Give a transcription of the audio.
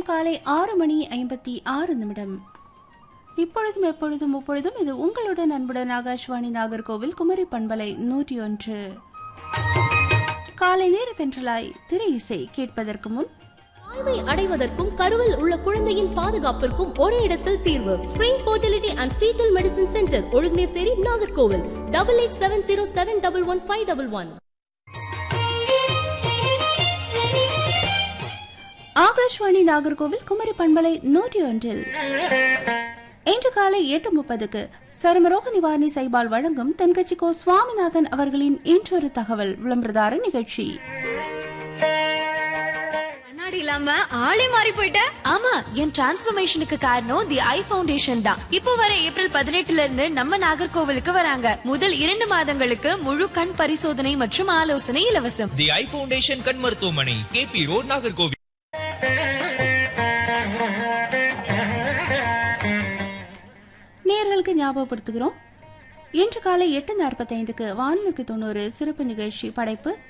நேரம் காலை ஆறு மணி ஐம்பத்தி ஆறு நிமிடம் இப்பொழுதும் எப்பொழுதும் முப்பொழுதும் இது உங்களுடன் அன்புடன் ஆகாஷ்வாணி நாகர்கோவில் குமரி பண்பலை நூற்றி ஒன்று காலை நேர தென்றலாய் திரை இசை கேட்பதற்கு முன் தாய்மை அடைவதற்கும் கருவில் உள்ள குழந்தையின் பாதுகாப்பிற்கும் ஒரே இடத்தில் தீர்வு spring fertility and foetal medicine centre Ozhuginasseri Nagercoil double eight seven zero seven double one five double one Akashvani Nagercoil Kumari பண்பலை நூற்றி ஒன்றில் இன்று காலை எட்டு முப்பதுக்கு சருமரோக நிவாரணி சைபால் வழங்கும் தென்கட்சி கோ சுவாமிநாதன் அவர்களின் இன்றொரு தகவல் விளம்பரதார நிகழ்ச்சி கண்ணாடி இல்லாம ஆளே மாறி போயிட்ட ஆமா என் டிரான்ஸ்ஃபர்மேஷனுக்கு காரணம் தி ஐ ஃபவுண்டேஷன் தான் இப்போ வர ஏப்ரல் பதினெட்டுல இருந்து நம்ம நாகர்கோவிலுக்கு வராங்க முதல் இரண்டு மாதங்களுக்கு முழு கண் பரிசோதனை மற்றும் ஆலோசனை இலவசம் தி ஐ ஃபவுண்டேஷன் கண் மருத்துவமனை கேபி ரோட் நாகர்கோவில் நேர்களுக்கு ஞாபகப்படுத்துகிறோம் இன்று காலை எட்டு நாற்பத்தைந்துக்கு வானொலிக்கு தொண்ணூறு சிறப்பு நிகழ்ச்சி படைப்பு